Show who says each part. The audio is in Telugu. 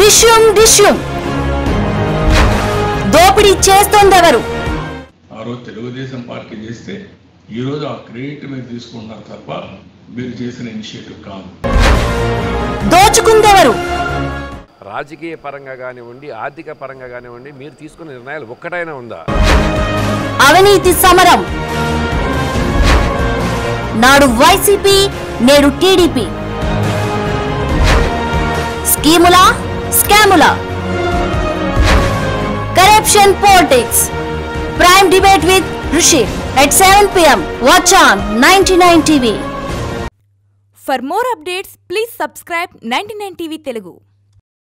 Speaker 1: డిష్యూమ్ డిష్యూమ్ దోపిడీ చేస్తోందెవరు
Speaker 2: ఆ రోజు తెలుగుదేశం పార్టీ చేస్తే ఈ రోజు ఆ క్రెడిట్ మీరు తీసుకుంటున్నారు తప్ప మీరు చేసిన ఇనిషియేటివ్ కాదు
Speaker 1: దోచుకుందెవరు
Speaker 3: రాజకీయ పరంగా కానివ్వండి ఆర్థిక పరంగా కానివ్వండి మీరు తీసుకున్న నిర్ణయాలు ఒక్కటైనా ఉందా
Speaker 1: అవినీతి సమరం నాడు వైసీపీ నేడు టీడీపీ స్కీములా స్కాములా corruption politics prime debate with Rishi at 7 pm watch on 99 tv
Speaker 4: For more updates, please subscribe 99 TV Telugu.